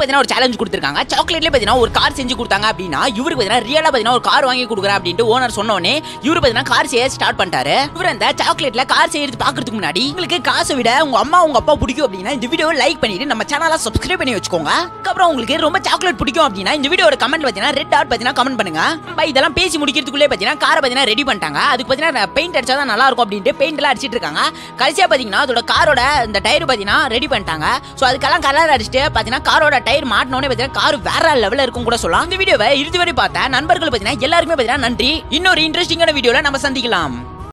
பார்த்தீங்கன்னா ஒரு சேலஞ்ச் கொடுத்துருக்காங்க சாக்லேட்லேயே பார்த்தீங்கன்னா ஒரு கார் செஞ்சு கொடுத்தாங்க அப்படின்னா இவருக்கு பார்த்தீங்கன்னா ரியலாக பார்த்தீங்கன்னா ஒரு கார் வாங்கி கொடுக்குறேன் அப்படின்ட்டு ஓனர் சொன்னோடனே இவரு பார்த்தீங்கன்னா கார் செய்ய ஸ்டார்ட் பண்ணிட்டாரு இவர் அந்த சாக்லேட்ல கார் செய்யறது பார்க்கறதுக்கு முன்னாடி உங்களுக்கு காசை விட உங்க அம்மா உங்க அப்பா பிடிக்கும் அப்படின்னா இந்த வீடியோவை லைக் பண்ணிட்டு நம்ம சேனலை சப்ஸ்கிரைப் பண்ணி வச்சுக்கோங்க அதுக்கப்புறம் உங்களுக்கு ரொம்ப சாக்லேட் பிடிக்கும் அப்படின்னா இந்த வீடியோட கமெண்ட் பார்த்தீங்கன்னா ரெட் டாட் பார்த்தீங்கன்னா கமெண்ட் பண்ணுங்க பை இதெல்லாம் பேசி முடிக்கிறதுக்குள்ளே பார்த்தீங்கன்னா காரை பார்த்தீங்கன்னா ரெடி பண்ணிட்டாங்க அதுக்கு பார்த்தீங்கன்னா பெயிண்ட் அடிச்சா தான் நல்லா இருக்கும் அப்படின்ட்டு பெயிண்ட் எல்லாம் அடிச்சிட்டு இருக்காங்க கடைசியா பார்த்தீங்கன்னா அதோட காரோட இந்த டயர் பார்த்தீங்கன்னா ரெடி பண்ணிட்டாங்க ஸோ அதுக்கெல்லாம் கலர் அடிச்சுட்டு பார்த்தீங்கன்னா காரோட டயர் மாட்டினோடனே பார்த்தீங்கன்னா கார் வேற லெவலில் இருக்கும் கூட சொல்லலாம் இந்த வீடியோவை இறுதி வரை பார்த்த நண்பர்கள் பார்த்தீங்கன்னா எல்லாருக்குமே பார்த்தீங்கன்னா நன்றி இன்னொரு இன்ட்ரெஸ்டிங்கான வீடியோல நம்ம சந்திக்கலாம்